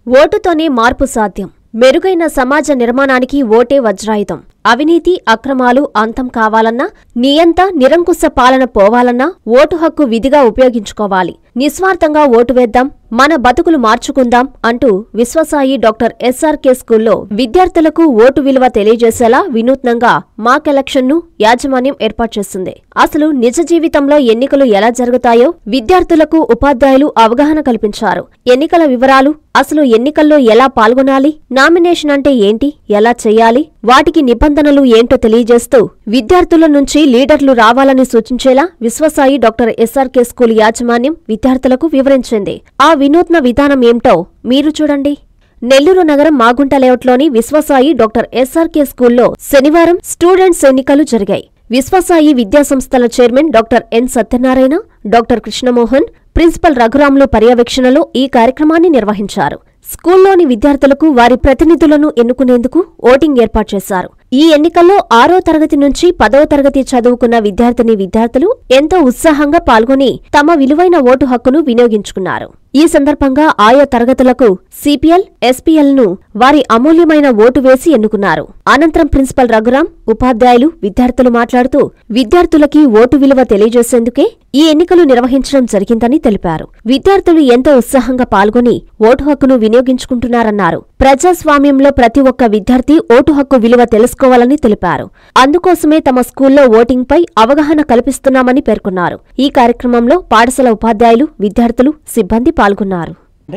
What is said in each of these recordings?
ఓటుతోనే మార్పు సాధ్యం మెరుగైన సమాజ నిర్మాణానికి ఓటే వజ్రాయుధం అవినీతి అక్రమాలు అంతం కావాలన్నా నియంత నిరంకుశ పాలన పోవాలన్నా ఓటు హక్కు విధిగా ఉపయోగించుకోవాలి నిస్వార్థంగా ఓటు వేద్దాం మన బతుకులు మార్చుకుందాం అంటూ విశ్వసాయి డాక్టర్ ఎస్ఆర్కే స్కూల్లో విద్యార్థులకు ఓటు విలువ తెలియజేసేలా వినూత్నంగా మాక్ ఎలక్షన్ను యాజమాన్యం ఏర్పాటు చేస్తుంది అసలు నిజ జీవితంలో ఎన్నికలు ఎలా జరుగుతాయో విద్యార్థులకు ఉపాధ్యాయులు అవగాహన కల్పించారు ఎన్నికల వివరాలు అసలు ఎన్నికల్లో ఎలా పాల్గొనాలి నామినేషన్ అంటే ఏంటి ఎలా చేయాలి వాటికి నిబంధనలు ఏంటో తెలియజేస్తూ విద్యార్థుల నుంచి లీడర్లు రావాలని సూచించేలా విశ్వసాయి డాక్టర్ ఎస్ఆర్కే స్కూల్ యాజమాన్యం విద్యార్థులకు వివరించింది ఆ వినూత్న విధానం ఏమిటో మీరు చూడండి నెల్లూరు నగరం మాగుంట లేఅవుట్లోని విశ్వసాయి డాక్టర్ ఎస్ఆర్కే స్కూల్లో శనివారం స్టూడెంట్స్ ఎన్నికలు జరిగాయి విశ్వసాయి విద్యాసంస్థల chairman doctor N Satyanarayana doctor Krishnamohan principal Raghuramulu పర్యవేక్షణలో ఈ కార్యక్రమాన్ని నిర్వహించారు స్కూల్లోని విద్యార్థులకు వారి ప్రతినిధులను ఎన్నుకునేందుకు ఓటింగ్ ఏర్పాటు చేశారు ఈ ఎన్నికల్లో ఆరో తరగతి నుంచి పదవ తరగతి చదువుకున్న విద్యార్థిని విద్యార్థులు ఎంతో ఉత్సాహంగా పాల్గొని తమ విలువైన ఓటు హక్కును వినియోగించుకున్నారు ఈ సందర్భంగా ఆయా తరగతులకు సిపిఎల్ ఎస్పీఎల్ ను వారి అమూల్యమైన ఓటు వేసి ఎన్నుకున్నారు అనంతరం ప్రిన్సిపల్ రఘురాం ఉపాధ్యాయులు విద్యార్థులు మాట్లాడుతూ విద్యార్థులకి ఓటు విలువ తెలియజేసేందుకే ఈ ఎన్నికలు నిర్వహించడం జరిగిందని తెలిపారు విద్యార్థులు ఎంతో ఉత్సాహంగా పాల్గొని ఓటు హక్కును వినియోగించుకుంటున్నారన్నారు ప్రజాస్వామ్యంలో ప్రతి ఒక్క విద్యార్థి ఓటు హక్కు విలువ తెలుసుకోవాలని తెలిపారు అందుకోసమే తమ స్కూల్లో ఓటింగ్పై అవగాహన కల్పిస్తున్నామని పేర్కొన్నారు ఈ కార్యక్రమంలో పాఠశాల ఉపాధ్యాయులు విద్యార్థులు సిబ్బంది పాల్గొన్నారు అంటే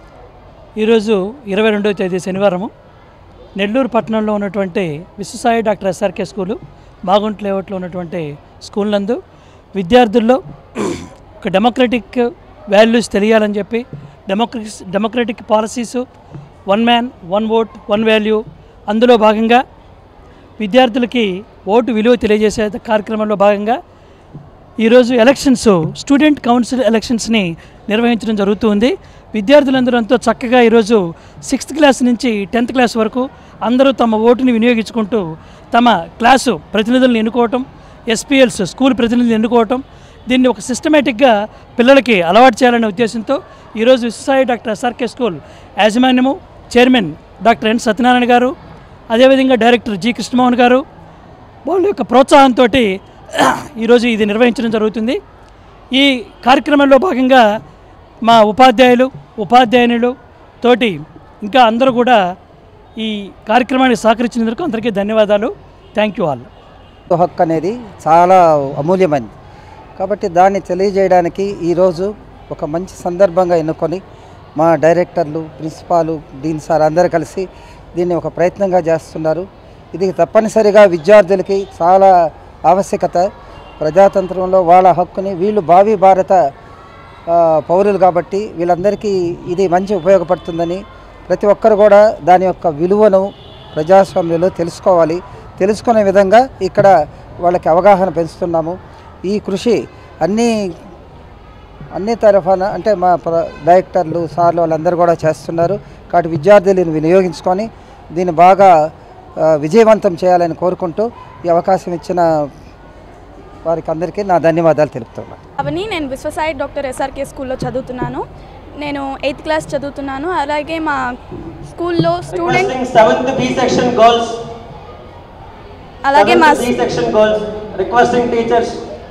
ఈరోజు ఇరవై రెండవ తేదీ శనివారము నెల్లూరు పట్టణంలో ఉన్నటువంటి Viswasai doctor S R K school Magunta లేఅవుట్లో ఉన్నటువంటి స్కూల్ నందు విద్యార్థుల్లో ఒక డెమోక్రటిక్ వాల్యూస్ తెలియాలని చెప్పి democratics democratic policies one man one vote one value అందులో భాగంగా విద్యార్థులకి ఓటు విలువ తెలియజేసే కార్యక్రమంలో భాగంగా ఈరోజు ఎలక్షన్స్ స్టూడెంట్ కౌన్సిల్ ఎలక్షన్స్ని నిర్వహించడం జరుగుతుంది విద్యార్థులందరూ ఎంతో చక్కగా ఈరోజు సిక్స్త్ క్లాస్ నుంచి టెన్త్ క్లాస్ వరకు అందరూ తమ ఓటుని వినియోగించుకుంటూ తమ క్లాసు ప్రతినిధులను ఎన్నుకోవటం ఎస్పీఎల్స్ స్కూల్ ప్రతినిధులను ఎన్నుకోవటం దీన్ని ఒక సిస్టమేటిక్గా పిల్లలకి అలవాటు చేయాలనే ఉద్దేశంతో ఈరోజు విశ్వసాయి డాక్టర్ ఎస్ఆర్కే స్కూల్ యాజమాన్యము chairman doctor N Satyanarayana garu అదేవిధంగా డైరెక్టర్ జి కృష్ణమోహన్ గారు వాళ్ళ యొక్క ప్రోత్సాహంతో ఈరోజు ఇది నిర్వహించడం జరుగుతుంది ఈ కార్యక్రమంలో భాగంగా మా ఉపాధ్యాయులు ఉపాధ్యాయునులు తోటి ఇంకా అందరూ కూడా ఈ కార్యక్రమానికి సహకరించినందుకు అందరికీ ధన్యవాదాలు థ్యాంక్ యూ ఆల్ హక్కు అనేది చాలా అమూల్యమైనది కాబట్టి దాన్ని తెలియజేయడానికి ఈరోజు ఒక మంచి సందర్భంగా ఎన్నుకొని మా డైరెక్టర్లు ప్రిన్సిపాలు డీన్ సార్ అందరూ కలిసి దీన్ని ఒక ప్రయత్నంగా చేస్తున్నారు ఇది తప్పనిసరిగా విద్యార్థులకి చాలా ఆవశ్యకత ప్రజాతంత్రంలో వాళ్ళ హక్కుని వీళ్ళు భావి భారత ఆ, పౌరులు కాబట్టి వీళ్ళందరికీ ఇది మంచి ఉపయోగపడుతుందని ప్రతి ఒక్కరు కూడా దాని యొక్క విలువను ప్రజాస్వామ్యంలో తెలుసుకోవాలి తెలుసుకునే విధంగా ఇక్కడ వాళ్ళకి అవగాహన పెంచుతున్నాము ఈ కృషి అన్ని అన్ని తరఫున అంటే మా ప్ర డైరెక్టర్లు సార్లు వాళ్ళందరూ కూడా చేస్తున్నారు కాబట్టి విద్యార్థులను వినియోగించుకొని దీన్ని బాగా ఆ, విజయవంతం చేయాలని కోరుకుంటూ ఈ అవకాశం ఇచ్చిన వారికి అందరికీ నా ధన్యవాదాలు తెలుపుతున్నాను అవని నేను విశ్వసాయి డాక్టర్ ఎస్ఆర్కే స్కూల్లో చదువుతున్నాను నేను ఎయిత్ క్లాస్ చదువుతున్నాను అలాగే మా స్కూల్లో student Requesting seventh B section girls. అలాగే మా Seventh B section girls. Requesting teachers.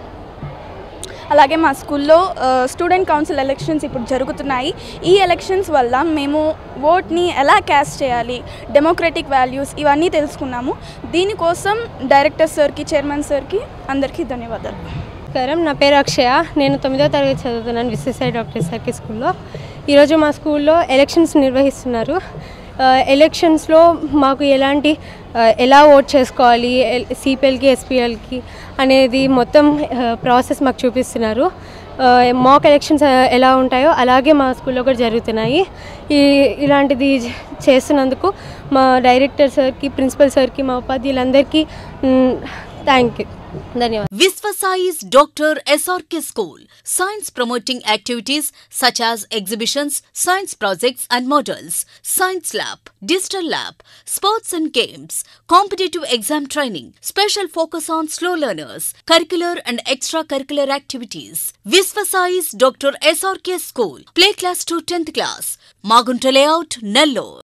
అలాగే మా స్కూల్లో ఆ, స్టూడెంట్ కౌన్సిల్ ఎలక్షన్స్ ఇప్పుడు జరుగుతున్నాయి ఈ ఎలక్షన్స్ వల్ల మేము ఓట్ని ఎలా క్యాస్ట్ చేయాలి డెమోక్రటిక్ వాల్యూస్ ఇవన్నీ తెలుసుకున్నాము దీనికోసం డైరెక్టర్ సార్కి చైర్మన్ సార్కి అందరికీ ధన్యవాదాలు నమస్కారం నా పేరు అక్షయ నేను తొమ్మిదో తరగతి చదువుతున్నాను విశ్వసాయి డాక్టర్ ఎస్ఆర్కే స్కూల్లో ఈరోజు మా స్కూల్లో ఎలక్షన్స్ నిర్వహిస్తున్నారు ఆ, ఎలక్షన్స్లో మాకు ఎలాంటి ఆ, ఎలా ఓట్ చేసుకోవాలి సిపిఎల్కి ఎస్పీఎల్కి అనేది మొత్తం ఆ, ప్రాసెస్ మాకు చూపిస్తున్నారు ఆ, మాక్ ఎలక్షన్స్ ఆ, ఎలా ఉంటాయో అలాగే మా స్కూల్లో కూడా జరుగుతున్నాయి ఈ ఇలాంటిది చేస్తున్నందుకు మా డైరెక్టర్ సార్కి ప్రిన్సిపల్ సార్కి మా ఉపాధ్యాయులందరికీ థ్యాంక్ యూ ధన్యవాదాలు Visvasai's Dr. SRK School. Science promoting activities such as exhibitions, science projects and models, science lab, digital lab, sports and games, competitive exam training, special focus on slow learners, curricular and extracurricular activities. Visvasai's Dr. SRK School. Play class to 10th class. Magunta layout, Nellore.